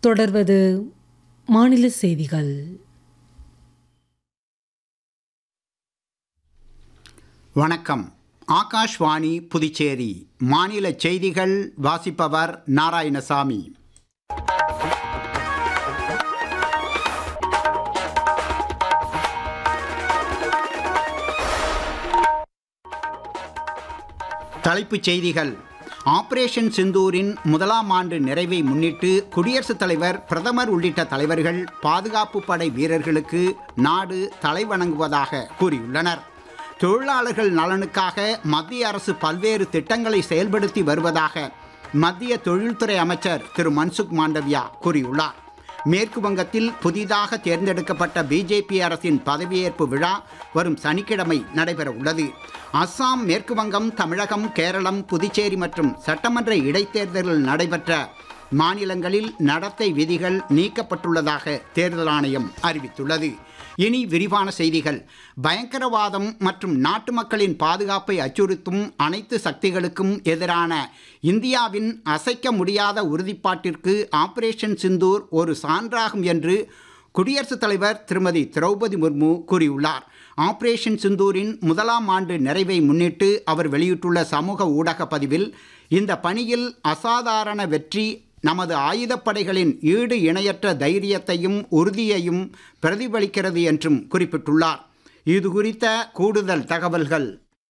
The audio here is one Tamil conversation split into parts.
தொடர்வது மாநில செய்திகள் வணக்கம் ஆகாஷ்வாணி புதுச்சேரி மாநில செய்திகள் வாசிப்பவர் நாராயணசாமி தலைப்புச் செய்திகள் ஆபரேஷன் சிந்தூரின் முதலாம் ஆண்டு நிறைவை முன்னிட்டு குடியரசுத் தலைவர் பிரதமர் உள்ளிட்ட தலைவர்கள் பாதுகாப்பு படை வீரர்களுக்கு நாடு தலைவணங்குவதாக கூறியுள்ளனர் தொழிலாளர்கள் நலனுக்காக மத்திய அரசு பல்வேறு திட்டங்களை செயல்படுத்தி வருவதாக மத்திய தொழில்துறை அமைச்சர் திரு மன்சுக் மாண்டவியா கூறியுள்ளார் மேற்கு வங்கத்தில் புதிதாக தேர்ந்தெடுக்கப்பட்ட பிஜேபி அரசின் பதவியேற்பு விழா வரும் சனிக்கிழமை நடைபெற உள்ளது அஸ்ஸாம் மேற்கு வங்கம் தமிழகம் கேரளம் புதுச்சேரி மற்றும் சட்டமன்ற இடைத்தேர்தல்கள் நடைபெற்ற மாநிலங்களில் நடத்தை விதிகள் நீக்கப்பட்டுள்ளதாக தேர்தல் ஆணையம் அறிவித்துள்ளது இனி விரிவான செய்திகள் பயங்கரவாதம் மற்றும் நாட்டு மக்களின் பாதுகாப்பை அச்சுறுத்தும் அனைத்து சக்திகளுக்கும் எதிரான இந்தியாவின் அசைக்க முடியாத உறுதிப்பாட்டிற்கு ஆபரேஷன் சிந்தூர் ஒரு சான்றாகும் என்று குடியரசுத் தலைவர் திருமதி திரௌபதி முர்மு கூறியுள்ளார் ஆபரேஷன் சிந்தூரின் முதலாம் ஆண்டு நிறைவை முன்னிட்டு அவர் வெளியிட்டுள்ள சமூக ஊடக பதிவில் இந்த பணியில் அசாதாரண வெற்றி நமது ஆயுதப்படைகளின் ஈடு இணையற்ற தைரியத்தையும் உறுதியையும் பிரதிபலிக்கிறது என்றும் குறிப்பிட்டுள்ளார் இது குறித்த கூடுதல் தகவல்கள்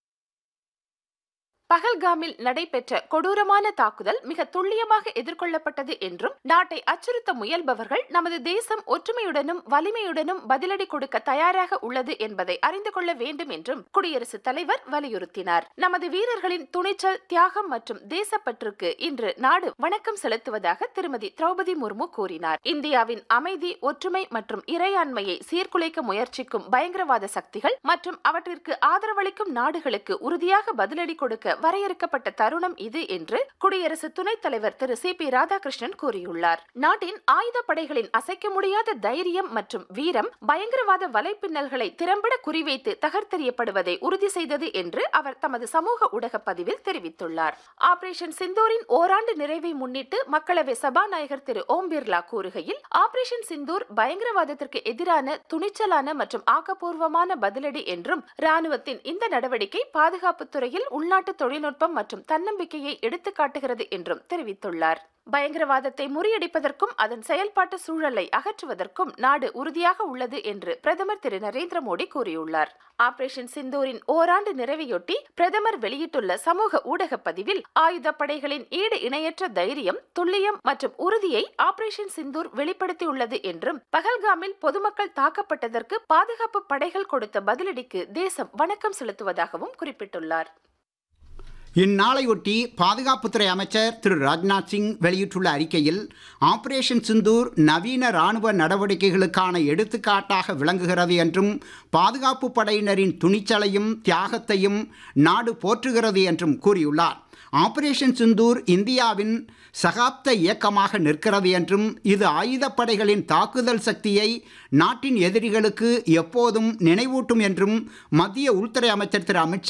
பகல்காமில் நடைபெற்ற கொடூரமான தாக்குதல் மிக துல்லியமாக எதிர்கொள்ளப்பட்டது என்றும் நாட்டை அச்சுறுத்த முயல்பவர்கள் நமது தேசம் ஒற்றுமையுடனும் வலிமையுடனும் பதிலடி கொடுக்க தயாராக உள்ளது என்பதை அறிந்து கொள்ள வேண்டும் என்றும் குடியரசுத் தலைவர் வலியுறுத்தினார் நமது வீரர்களின் துணிச்சல் தியாகம் மற்றும் தேசப்பற்றுக்கு இன்று நாடு வணக்கம் செலுத்துவதாக திருமதி திரௌபதி முர்மு கூறினார் இந்தியாவின் அமைதி ஒற்றுமை மற்றும் இறையாண்மையை சீர்குலைக்க முயற்சிக்கும் பயங்கரவாத சக்திகள் மற்றும் அவற்றிற்கு ஆதரவளிக்கும் நாடுகளுக்கு உறுதியாக பதிலடி கொடுக்க வரையறுக்கப்பட்ட தருணம் இது என்று குடியரசு துணைத் தலைவர் திரு சி பி ராதாகிருஷ்ணன் கூறியுள்ளார் நாட்டின் ஆயுத படைகளின் அசைக்க முடியாத தைரியம் மற்றும் வீரம் பயங்கரவாத வலைப்பின்னல்களை திறம்பட குறிவைத்து தகர்த்தெறியப்படுவதை உறுதி செய்தது என்று அவர் தமது சமூக ஊடக பதிவில் தெரிவித்துள்ளார் ஆபரேஷன் சிந்தூரின் ஓராண்டு நிறைவை முன்னிட்டு மக்களவை சபாநாயகர் திரு ஓம் பிர்லா கூறுகையில் ஆபரேஷன் சிந்தூர் பயங்கரவாதத்திற்கு எதிரான துணிச்சலான மற்றும் ஆக்கப்பூர்வமான பதிலடி என்றும் ராணுவத்தின் இந்த நடவடிக்கை பாதுகாப்புத் துறையில் உள்நாட்டு தொழில்நுட்பம் மற்றும் தன்னம்பிக்கையை எடுத்துக்காட்டுகிறது என்றும் தெரிவித்துள்ளார் பயங்கரவாதத்தை முறியடிப்பதற்கும் அதன் செயல்பாட்டு சூழலை அகற்றுவதற்கும் நாடு உறுதியாக உள்ளது என்று பிரதமர் திரு நரேந்திர மோடி கூறியுள்ளார் ஆபரேஷன் சிந்தூரின் ஓராண்டு நிறைவையொட்டி பிரதமர் வெளியிட்டுள்ள சமூக ஊடக பதிவில் ஆயுத படைகளின் ஈடு இணையற்ற தைரியம் துல்லியம் மற்றும் உறுதியை ஆபரேஷன் சிந்தூர் வெளிப்படுத்தியுள்ளது என்றும் பகல்காமில் பொதுமக்கள் தாக்கப்பட்டதற்கு பாதுகாப்பு படைகள் கொடுத்த பதிலடிக்கு தேசம் வணக்கம் செலுத்துவதாகவும் குறிப்பிட்டுள்ளார் இந்நாளையொட்டி பாதுகாப்புத்துறை அமைச்சர் திரு ராஜ்நாத் சிங் வெளியிட்டுள்ள அறிக்கையில் ஆபரேஷன் சிந்தூர் நவீன ராணுவ நடவடிக்கைகளுக்கான எடுத்துக்காட்டாக விளங்குகிறது என்றும் பாதுகாப்பு படையினரின் துணிச்சலையும் தியாகத்தையும் நாடு போற்றுகிறது என்றும் கூறியுள்ளார் ஆபரேஷன் சிந்தூர் இந்தியாவின் சகாப்த இயக்கமாக நிற்கிறது என்றும் இது ஆயுதப்படைகளின் தாக்குதல் சக்தியை நாட்டின் எதிரிகளுக்கு எப்போதும் நினைவூட்டும் என்றும் மத்திய உள்துறை அமைச்சர் திரு அமித்ஷா